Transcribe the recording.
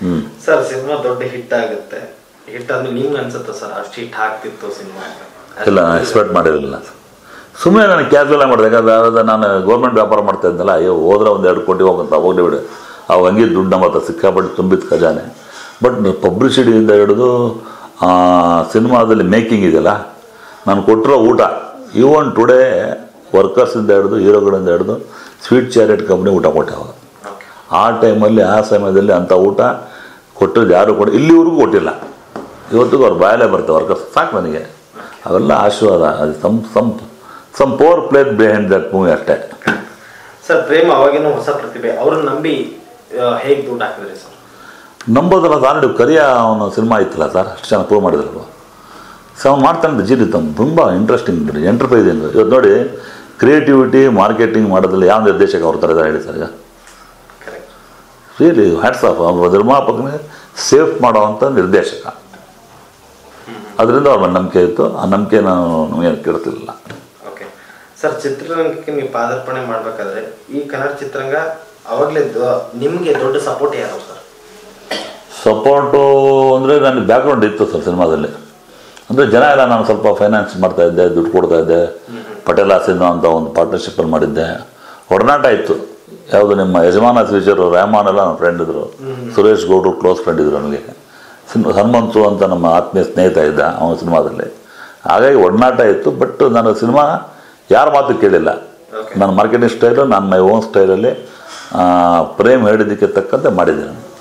Sir cinema ದೊಡ್ಡ hit ಆಗುತ್ತೆ hit ಆದ್ಮೇಲೆ ನಿಮ್ಗೆ ಅನ್ಸುತ್ತೆ ಸರ್ ಅಷ್ಟು ಹಿಟ್ ಆಗ್ತಿತ್ತು ಸಿನಿಮಾ ಇಲ್ಲ ನಾನು ಎಕ್ಸ್ಪೆಕ್ಟ್ ಮಾಡಿರಲಿಲ್ಲ ಸುಮ್ಮನೆ ನಾನು ಕ್ಯಾಶುವಲ್ ಮಾಡಿದೆ ಯಾಕಂದ್ರೆ ಅವಾಗ ನಾನು ಗೌರ್ಮೆಂಟ್ ವ್ಯಾಪಾರ ಮಾಡ್ತಾ ಇದ್ದಲ್ಲ ಅಯ್ಯೋ ಹೋದ್ರೆ ಒಂದು ಎರಡು ಕೋಟಿ ಹೋಗುತ್ತ ಹೋಗ್ಲಿ ಬಿಡು ಅವು ಹಂಗೆ ದುಡ್ಡು ನಮ್ಮ ಹತ್ರ ಸಿಕ್ಕಾಪಟ್ಟೆ ತುಂಬಿದ ಖಜಾನೆ ಬಟ್ ಪಬ್ಲಿಸಿಟಿಯಿಂದ ಹಿಡಿದು ಆ, ಸಿನಿಮಾದಲ್ಲಿ ಮೇಕಿಂಗ್ ಇದೆಯಲ್ಲ ನಾನು ಕೊಟ್ಟಿರೋ ಊಟ ಈವನ್ ಟುಡೇ ವರ್ಕರ್ಸಿಂದ ಹಿಡಿದು ಹೀರೋಗಳಿಂದ ಹಿಡಿದು ಸ್ವೀಟ್ ಚಾರಿಟ್ ಕಂಪ್ನಿ ಊಟ ಕೊಟ್ಟೆ ಅವಾಗ ಓಕೆ ಆ ಟೈಮಲ್ಲಿ ಆ ಸಮಯದಲ್ಲಿ ಅಂಥ ಊಟ ಕೊಟ್ಟಿದ್ದು ಯಾರು ಕೊಟ್ಟು ಇಲ್ಲಿವರೆಗೂ ಕೊಟ್ಟಿಲ್ಲ ಇವತ್ತಿಗೂ ಅವ್ರು ಬಾಯಲ್ಲೇ ಬರ್ತವೆ ವರ್ಕರ್ಸ್ ಸಾಕು ನನಗೆ ಅವೆಲ್ಲ ಆಶೀರ್ವಾದ ಅದು some some some power place behind that movie ಅಷ್ಟೇ ಸರ್ ಪ್ರೇಮ್ ಅವಾಗಿನ ಹೊಸ ಪ್ರತಿಭೆ ಅವ್ರನ್ನ ನಂಬಿ ಹೇಗೆ ದುಡ್ಡು ಹಾಕಿದ್ರಿ ಸರ್ ನಂಬೋದಲ್ಲ ಆಲ್ರೆಡಿ ಕರಿಯ ಅವನು ಸಿನಿಮಾ ಇತ್ತಲ್ಲ ಸರ್ ಅಷ್ಟು ಚೆನ್ನಾಗಿ ಪ್ರೂವ್ ಮಾಡಿದ್ರಲ್ವ ಸೊ ಅವ್ನು ಮಾಡ್ತಾನೆ ಜೀರಿ ತಮ್ಮ ತುಂಬ ಇಂಟ್ರೆಸ್ಟಿಂಗ್ ಎಂಟರ್ಪ್ರೈಸಿಂಗ್ ಇವತ್ತು ನೋಡಿ ಕ್ರಿಯೇಟಿವಿಟಿ ಮಾರ್ಕೆಟಿಂಗ್ ಮಾಡೋದ್ರಲ್ಲಿ ಯಾವ ನಿರ್ದೇಶಕ ಅವ್ರ ಥರ ಇದ್ದಾರೆ ಹೇಳಿ ಸರ್ ಈಗ ಕರೆಕ್ಟ್ ರಿಯಲಿ ಹ್ಯಾಟ್ಸ್ ಆಫ್ ಅವ್ರ ನಿರ್ಮಾಪಕನೇ ಸೇಫ್ ಮಾಡೋವಂಥ ನಿರ್ದೇಶಕ ಅದರಿಂದ ಅವ್ರ ಮೇಲೆ ನಂಬಿಕೆ ಇತ್ತು ಆ ನಂಬಿಕೆ ನಾನು ನಮಗೇನು ಕೆಡ್ತಿರ್ಲಿಲ್ಲ ಓಕೆ ಸರ್ ಚಿತ್ರರಂಗಕ್ಕೆ ನೀವು ಪಾದಾರ್ಪಣೆ ಮಾಡ್ಬೇಕಾದ್ರೆ ಈ ಕನ್ನಡ ಚಿತ್ರರಂಗ ಅವಾಗಲೇ ನಿಮಗೆ ದೊಡ್ಡ ಸಪೋರ್ಟ್ ಯಾರು ಸರ್ ಸಪೋರ್ಟು ಅಂದರೆ ನನಗೆ ಬ್ಯಾಕ್ಗ್ರೌಂಡ್ ಇತ್ತು ಸರ್ ಸಿನಿಮಾದಲ್ಲಿ ಅಂದರೆ ಜನ ಎಲ್ಲ ನಾನು ಸ್ವಲ್ಪ ಫೈನಾನ್ಸ್ ಮಾಡ್ತಾ ಇದ್ದೆ ದುಡ್ಡು ಕೊಡ್ತಾ ಇದ್ದೆ ಪಟೇಲ್ ಸಿನಿಮಾ ಅಂತ ಒಂದು ಪಾರ್ಟ್ನರ್ಶಿಪ್ಪಲ್ಲಿ ಮಾಡಿದ್ದೆ ಒಡನಾಟ ಇತ್ತು ಯಾವುದು ನಿಮ್ಮ ಯಜಮಾನ ಫ್ಯೂಚರು ರೆಹಮಾನ್ ಎಲ್ಲ ನನ್ನ ಫ್ರೆಂಡ್ ಇದ್ರು ಸುರೇಶ್ ಗೌಡ್ರು ಕ್ಲೋಸ್ ಫ್ರೆಂಡ್ ಇದ್ರು ನನಗೆ ಸಿನ್ ಹನುಮಂತು ಅಂತ ನಮ್ಮ ಆತ್ಮೀಯ ಸ್ನೇಹಿತ ಇದ್ದ ಅವನ ಸಿನಿಮಾದಲ್ಲಿ ಹಾಗಾಗಿ ಒಡನಾಟ ಇತ್ತು ಬಟ್ ನಾನು ಸಿನಿಮಾ ಯಾರ ಮಾತು ಕೇಳಿಲ್ಲ Okay. ನನ್ನ ಮಾರ್ಕೆಟಿಂಗ್ ಸ್ಟೈಲು ನಾನು ಮೈ ಓನ್ ಸ್ಟೈಲಲ್ಲಿ ಪ್ರೇಮ್ ಹೇಳಿದ್ದಕ್ಕೆ ತಕ್ಕಂತೆ ಮಾಡಿದ್ದೆ ನಾನು